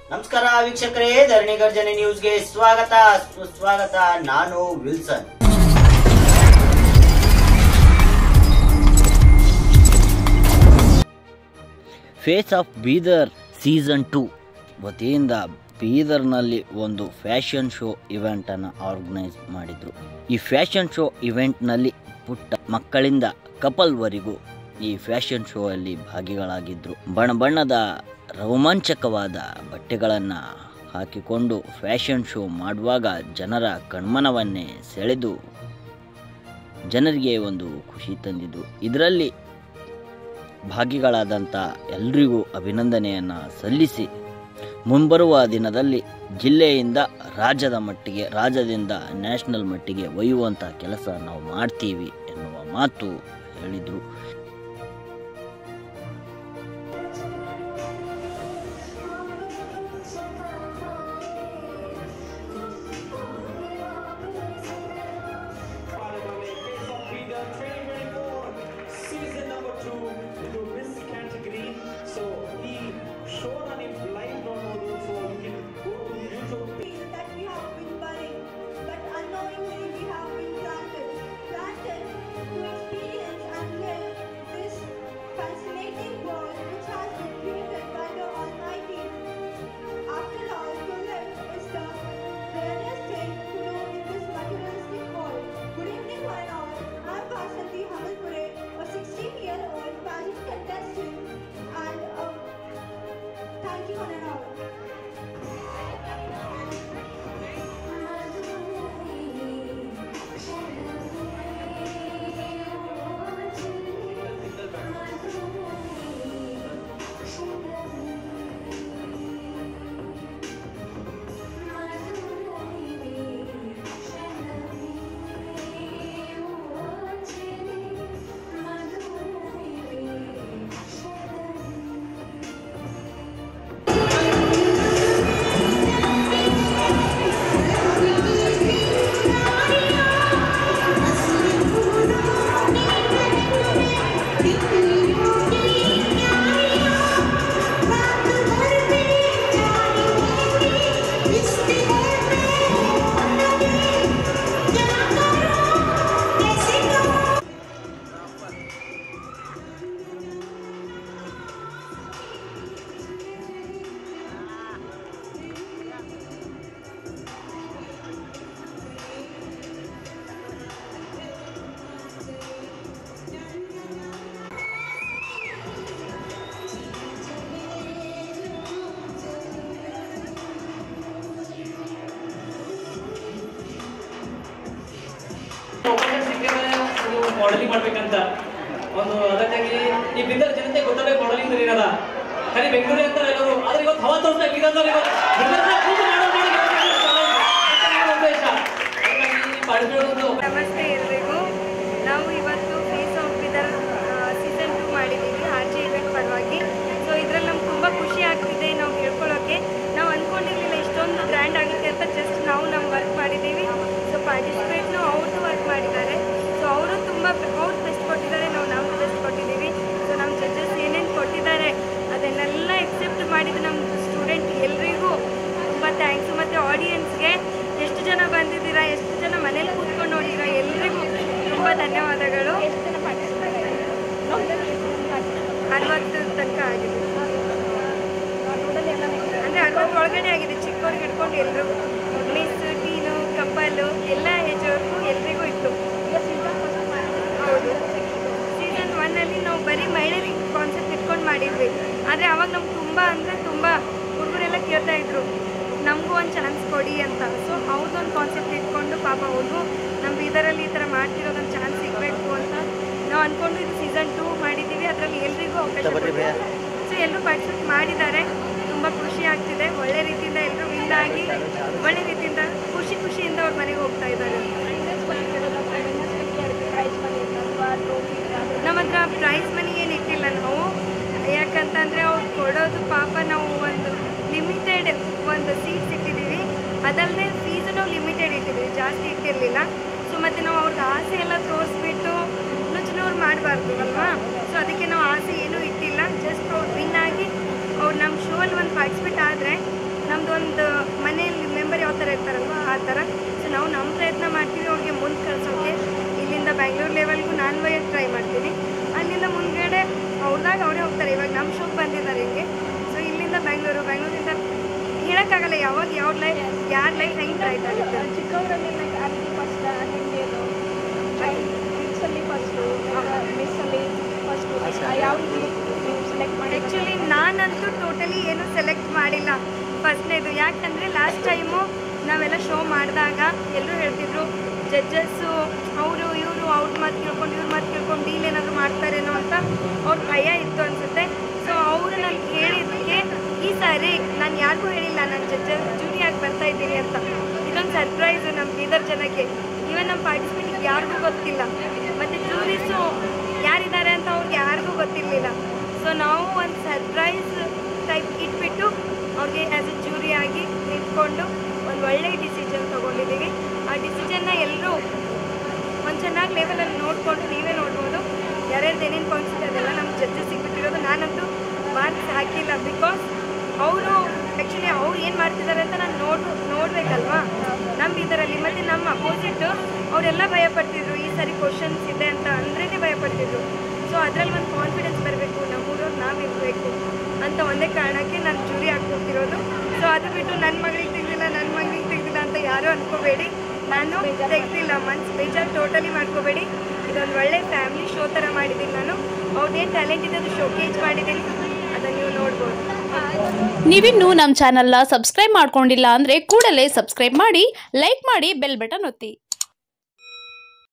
ನಮಸ್ಕಾರ ವೀಕ್ಷಕರೇ ಧರಣಿ ಗರ್ಜನೆ ನ್ಯೂಸ್ಗೆ ಸ್ವಾಗತ ಸುಸ್ವಾಗತ ನಾನು Wilson face of Bidar season two ವತಿಯಿಂದ ಬೀದರ್ನಲ್ಲಿ ಒಂದು ಫ್ಯಾಷನ್ ಶೋ ಇವೆಂಟನ್ನು ಆರ್ಗನೈಸ್ ಮಾಡಿದರು ಈ ಫ್ಯಾಷನ್ ಶೋ ಇವೆಂಟ್ನಲ್ಲಿ ಪುಟ್ಟ ಮಕ್ಕಳಿಂದ ಕಪಲ್ವರೆಗೂ ಈ ಫ್ಯಾಷನ್ ಶೋ ಅಲ್ಲಿ ಭಾಗಿಗಳಾಗಿದ್ದರು ಬಣ್ಣ ಬಣ್ಣದ ರೋಮಾಂಚಕವಾದ ಬಟ್ಟೆಗಳನ್ನು ಹಾಕಿಕೊಂಡು ಫ್ಯಾಷನ್ ಶೋ ಮಾಡುವಾಗ ಜನರ ಕಣ್ಮನವನ್ನೇ ಸೆಳೆದು ಜನರಿಗೆ ಒಂದು ಖುಷಿ ತಂದಿದ್ದು ಇದರಲ್ಲಿ ಭಾಗಿಗಳಾದಂಥ ಎಲ್ರಿಗೂ ಅಭಿನಂದನೆಯನ್ನು ಸಲ್ಲಿಸಿ ಮುಂಬರುವ ದಿನದಲ್ಲಿ ಜಿಲ್ಲೆಯಿಂದ ರಾಜ್ಯದ ಮಟ್ಟಿಗೆ ರಾಜ್ಯದಿಂದ ನ್ಯಾಷನಲ್ ಮಟ್ಟಿಗೆ ಒಯ್ಯುವಂಥ ಕೆಲಸ ನಾವು ಮಾಡ್ತೀವಿ ಎನ್ನುವ ಮಾತು ಹೇಳಿದರು ಸೀಸನ್ ನಂಬರ್ ಟೂ ಇದು ಮಿಸ್ ಕ್ಯಾಟಗರಿ ಸೊ ಈ ಶೋನ ನೀವು ಲೈವ್ ನೋಡ್ಬೋದು so you can go to YouTube feel that we have been buried, but unknowingly we have been planted, planted to experience and live this fascinating world which has been created by the Almighty. After all, to live is the rarest thing to do in this materialistic world. Good evening, one and all. I'm Vasanti Hamalpure, a 16-year-old pageant contestant, and uh, thank you, one and all. ಅವಕಾಶ ಸಿಕ್ಕಿದ್ರೆ ಒಂದು modelling ಮಾಡ್ಬೇಕಂತ ಒಂದು ಅದಕ್ಕಾಗಿ ಈ ಬಿದ್ದರ ಜನತೆ ಗೊತ್ತಾಗಬೇಕು modelling ಏನದ ಖರೀ ಬೆಂಗಳೂರು ಅಂತ ಎಲ್ಲರೂ ಆದ್ರೆ ಇವತ್ತು ಹವಾ ತೋರಿಸ್ತಾ ಇದಂದ್ರೆ ಇವತ್ತು ಬಿದ್ದರ್ನ ಕೂತು ಮಾಡೋ ಮಾಡಿ ಉದ್ದೇಶ ಹಾಗಾಗಿ ಪಾಡಿಸೋದು ನಮಸ್ತೆ ಎಲ್ರಿಗೂ ನಾವು ಇವತ್ತು face of Bidar season two ಮಾಡಿದ್ದೀವಿ ಆರ್ ಜೆ ಇವೆಂಟ್ ಪರವಾಗಿ ಸೊ ಇದರಲ್ಲಿ ನಮ್ಗೆ ತುಂಬ ಖುಷಿ ಆಗ್ತಿದೆ ನಾವು ಹೇಳ್ಕೊಳ್ಳೋಕ್ಕೆ ನಾವು ಅಂದ್ಕೊಂಡಿರಲಿಲ್ಲ ಇಷ್ಟೊಂದು ಗ್ರ್ಯಾಂಡ್ ಆಗುತ್ತೆ ಅಂತ ಜಸ್ಟ್ ನಾವು ನಮ್ಮ ವರ್ಕ್ ಮಾಡಿದ್ದೀವಿ ಸೊ ಪಾರ್ಟಿಸಿಪೇಟ್ನು ಅವ್ರದ್ದು ವರ್ಕ್ ಮಾಡಿದ್ದಾರೆ ಸೊ ಅವರು ತುಂಬ ಅವ್ರು ಬೆಸ್ಟ್ ಕೊಟ್ಟಿದ್ದಾರೆ ನಾವು ನಾವು ಬೆಸ್ಟ್ ಕೊಟ್ಟಿದ್ದೀವಿ ಸೊ ನಮ್ಮ ಜಡ್ಜಸ್ ಏನೇನು ಕೊಟ್ಟಿದ್ದಾರೆ ಅದನ್ನೆಲ್ಲ ಎಕ್ಸೆಪ್ಟ್ ಮಾಡಿದ ನಮ್ಮ ಸ್ಟೂಡೆಂಟ್ ಎಲ್ರಿಗೂ ತುಂಬ ಥ್ಯಾಂಕ್ಸು ಮತ್ತು ಆಡಿಯನ್ಸ್ಗೆ ಎಷ್ಟು ಜನ ಬಂದಿದ್ದೀರಾ ಎಷ್ಟು ಜನ ಮನೇಲಿ ಕೂತ್ಕೊಂಡು ನೋಡಿದ್ದೀರಾ ಎಲ್ರಿಗೂ ತುಂಬ ಧನ್ಯವಾದಗಳು ಅರವತ್ತು ತನಕ ಆಗಿದೆ ಅಂದರೆ ಅರವತ್ತು ಒಳಗಡೆ ಆಗಿದೆ ಚಿಕ್ಕವ್ರಿಗೆ ಹಿಡ್ಕೊಂಡು ಎಲ್ರಿಗೂ ಮಿಸ್ ಟೀನು ಕಪ್ಪಲು ಎಲ್ಲ ಏಜ್ವರೆಗೂ ಎಲ್ರಿಗೂ ಇತ್ತು ಹೌದು ಸೀಸನ್ ಒನ್ನಲ್ಲಿ ನಾವು ಬರೀ ಮಹಿಳೆಯರಿಗೆ ಕಾನ್ಸೆಪ್ಟ್ ಇಟ್ಕೊಂಡು ಮಾಡಿದ್ವಿ ಆದರೆ ಅವಾಗ ನಮ್ಗೆ ತುಂಬ ಅಂದರೆ ತುಂಬ ಹುಡುಗರೆಲ್ಲ ಕೇಳ್ತಾ ಇದ್ರು ನಮಗೂ ಒಂದು ಚಾನ್ಸ್ ಕೊಡಿ ಅಂತ ಸೊ ಅವ್ರದ್ದೊಂದು ಕಾನ್ಸೆಪ್ಟ್ ಇಟ್ಕೊಂಡು ಪಾಪ ಅವ್ರಿಗೂ ನಮ್ಮ ಬೀದರಲ್ಲಿ ಈ ಥರ ಮಾಡ್ತಿರೋದೊಂದು ಚಾನ್ಸ್ ಸಿಗಬೇಕು ಅಂತ ನಾವು ಅಂದ್ಕೊಂಡು ಇದು ಸೀಸನ್ ಟೂ ಮಾಡಿದ್ದೀವಿ ಅದರಲ್ಲಿ ಎಲ್ರಿಗೂ ಅವಕಾಶ ಸೊ ಎಲ್ಲರೂ ಪಾರ್ಟಿಸಿಪೇಟ್ ಮಾಡಿದ್ದಾರೆ ತುಂಬ ಖುಷಿ ಆಗ್ತಿದೆ ಒಳ್ಳೆ ರೀತಿಯಿಂದ ಎಲ್ಲರೂ ವಿನ್ ಆಗಿ ಒಳ್ಳೆ ರೀತಿಯಿಂದ ಖುಷಿ ಖುಷಿಯಿಂದ ಅವ್ರ ಮನೆಗೆ ಹೋಗ್ತಾ ಇದ್ದಾರೆ ನಮ್ಮ ಹತ್ರ ಪ್ರೈಸ್ ಮನಿ ಏನು ಇಟ್ಟಿಲ್ಲ ನಾವು ಯಾಕಂತಂದರೆ ಅವ್ರು ಕೊಡೋದು ಪಾಪ ನಾವು ಒಂದು ಲಿಮಿಟೆಡ್ ಒಂದು ಸೀಟ್ಸ್ ಇಟ್ಟಿದ್ದೀವಿ ಅದಲ್ಲದೆ ಫೀಸು ನಾವು ಲಿಮಿಟೆಡ್ ಇಟ್ಟಿದ್ದೀವಿ ಜಾಸ್ತಿ ಇಟ್ಟಿರಲಿಲ್ಲ ಸೊ ಮತ್ತು ನಾವು ಅವ್ರಿಗೆ ಆಸೆ ಎಲ್ಲ ತೋರಿಸ್ಬಿಟ್ಟು ನುಚ್ಚನವ್ರು ಮಾಡಬಾರ್ದು ಅಲ್ವಾ ಸೊ ಅದಕ್ಕೆ ನಾವು ಆಸೆ ಏನೂ ಇಟ್ಟಿಲ್ಲ ಜಸ್ಟ್ ಅವ್ರು ವಿನ್ ಆಗಿ ಅವ್ರು ನಮ್ಮ ಶೋ ಅಲ್ಲಿ ಒಂದು ಪಾರ್ಟಿಸಿಪೇಟ್ ಆದರೆ ಆ ಥರ ಸೊ ನಾವು ನಮ್ಮ ಪ್ರಯತ್ನ ಮಾಡ್ತೀವಿ ಅವ್ರಿಗೆ ಮುಂದೆ ಕಳ್ಸೋಕ್ಕೆ ಇಲ್ಲಿಂದ ಬ್ಯಾಂಗ್ಳೂರ್ ಲೆವೆಲ್ಗೂ ನಾನು ಒಯ್ಯೋಕ್ಕೆ ಟ್ರೈ ಮಾಡ್ತೀನಿ ಅಲ್ಲಿಂದ ಮುಂದ್ಗಡೆ ಅವ್ರದಾಗ ಅವರೇ ಹೋಗ್ತಾರೆ ಇವಾಗ ನಮ್ಮ ಶೋಕ್ ಬಂದಿದ್ದಾರೆ ಹಿಂಗೆ ಸೊ ಇಲ್ಲಿಂದ ಬ್ಯಾಂಗ್ಳೂರು ಬ್ಯಾಂಗ್ಳೂರಿಂದ ಹೇಳೋಕ್ಕಾಗಲ್ಲ ಯಾವಾಗ ಯಾವ ಲೈಫ್ ಯಾರ ಲೈಫ್ ಹೆಂಗೆ ಬ್ರೈಟ್ ಆಗುತ್ತೆ ಚಿಕ್ಕವರಲ್ಲಿ ಲೈಕ್ ಅಲ್ಲಿ ಫಸ್ಟ್ ಹಿಂಗೇನು ಮಿಕ್ಸಲ್ಲಿ ಫಸ್ಟು ಮಿಸ್ಸಲ್ಲಿ ಫಸ್ಟು ಯಾವ ರೀತಿ ನೀವು ಸೆಲೆಕ್ಟ್ ಮಾಡಿ ಆ್ಯಕ್ಚುಲಿ ನಾನಂತೂ ಟೋಟಲಿ ಏನು ಸೆಲೆಕ್ಟ್ ಮಾಡಿಲ್ಲ ಫಸ್ಟ್ನೇದು ಯಾಕಂದರೆ ಲಾಸ್ಟ್ ಟೈಮು ನಾವೆಲ್ಲ ಶೋ ಮಾಡಿದಾಗ ಎಲ್ಲರೂ ಹೇಳ್ತಿದ್ರು ಜಡ್ಜಸ್ಸು ಅವರು ಇವರು ಅವ್ರ ಮಾತು ಕೇಳ್ಕೊಂಡು ಇವ್ರ ಮಾತು ಕೇಳ್ಕೊಂಡು ಡೀಲ್ ಏನಾದರೂ ಮಾಡ್ತಾರೇನೋ ಅಂತ ಅವ್ರ ಭಯ ಇತ್ತು ಅನಿಸುತ್ತೆ ಸೊ ಅವರು ನನಗೆ ಹೇಳಿದ್ದಕ್ಕೆ ಈ ಸಾರಿ ನಾನು ಯಾರಿಗೂ ಹೇಳಿಲ್ಲ ನಾನು ಜಡ್ಜಸ್ ಜೂನಿಯಾಗಿ ಬರ್ತಾ ಇದ್ದೀನಿ ಅಂತ ಇದೊಂದು ಸರ್ಪ್ರೈಸು ನಮ್ಮ ಬೀದರ್ ಜನಕ್ಕೆ ಇವನ್ ನಮ್ಮ ಪಾರ್ಟಿಸಿಪೇಟಿಗೆ ಯಾರಿಗೂ ಗೊತ್ತಿಲ್ಲ ಮತ್ತು ಜೂರೀಸು ಯಾರಿದ್ದಾರೆ ಅಂತ ಅವ್ರಿಗೆ ಯಾರಿಗೂ ಗೊತ್ತಿರಲಿಲ್ಲ ಸೊ ನಾವು ಒಂದು ಸರ್ಪ್ರೈಸ್ ಟೈಪ್ ಇಟ್ಬಿಟ್ಟು ಅವ್ರಿಗೆ ಆ್ಯಸ್ ಎ ಜೂರಿ ಆಗಿ ನಿಂತ್ಕೊಂಡು ಒಂದು ಒಳ್ಳೆಯ ಡಿಸಿಷನ್ ತೊಗೊಂಡಿದ್ದೀವಿ ಆ ಡಿಸಿಷನ್ನ ಎಲ್ಲರೂ ಒಂದು ಚೆನ್ನಾಗಿ ಲೆವೆಲಲ್ಲಿ ನೋಡಿಕೊಂಡು ನೀವೇ ನೋಡ್ಬೋದು ಯಾರ್ಯಾರ್ದು ಏನೇನು ಪಾಯಿಂಟ್ಸ್ ಇದೆ ಅದೆಲ್ಲ ನಮ್ಮ ಜಡ್ಜಸ್ ಸಿಗ್ಬಿಟ್ಟಿರೋದು ನಾನಂತೂ ಮಾರ್ಕ್ಸ್ ಹಾಕಿಲ್ಲ ಬಿಕಾಸ್ ಅವರು ಆ್ಯಕ್ಚುಲಿ ಅವ್ರು ಏನು ಮಾಡ್ತಿದ್ದಾರೆ ಅಂತ ನಾನು ನೋಡ್ ನೋಡಬೇಕಲ್ವಾ ನಮ್ಮ ಇದರಲ್ಲಿ ಮತ್ತು ನಮ್ಮ ಅಪೋಸಿಟ್ ಅವರೆಲ್ಲ ಭಯಪಡ್ತಿದ್ರು ಈ ಸರಿ ಕ್ವಶನ್ಸ್ ಇದೆ ಅಂತ ಅಂದ್ರೇ ಭಯಪಡ್ತಿದ್ರು ಸೊ ಅದರಲ್ಲಿ ಒಂದು ಕಾನ್ಫಿಡೆನ್ಸ್ ಬರಬೇಕು ನಮ್ಮೂರವ್ರು ನಾವು ಇರಬೇಕು ಅಂತ ಒಂದೇ ಕಾರಣಕ್ಕೆ ನಾನು ಜೂರಿ ಹೋಗ್ತಿರೋದು ಸೊ ಅದು ಬಿಟ್ಟು ನನ್ನ ಮಗಳಿಗೆ ತೆಗ್ದಿಲ್ಲ ನನ್ನ ಮಗಳಿಗೆ ತೆಗ್ದಿಲ್ಲ ಅಂತ ಯಾರೂ ಅನ್ಕೋಬೇಡಿ ನಾನು ತೆಗ್ದಿಲ್ಲ ಮನ್ಸು ಬೇಜಾರು ಟೋಟಲಿ ಮಾಡ್ಕೋಬೇಡಿ ಇದೊಂದು ಒಳ್ಳೆ ಫ್ಯಾಮಿಲಿ ಶೋ ಥರ ಮಾಡಿದ್ದೀನಿ ನಾನು ಅವ್ರದ್ದೇನು ಟ್ಯಾಲೆಂಟ್ ಇದೆ ಅದು ಶೋಕೇಜ್ ಮಾಡಿದ್ದೀನಿ ಅದನ್ನು ನೀವು ನೋಡ್ಬೋದು ನೀವಿನ್ನೂ ನಮ್ಮ ಚಾನಲ್ನ ಸಬ್ಸ್ಕ್ರೈಬ್ ಮಾಡ್ಕೊಂಡಿಲ್ಲ ಅಂದರೆ ಕೂಡಲೇ ಸಬ್ಸ್ಕ್ರೈಬ್ ಮಾಡಿ ಲೈಕ್ ಮಾಡಿ ಬೆಲ್ ಬಟನ್ ಒತ್ತಿ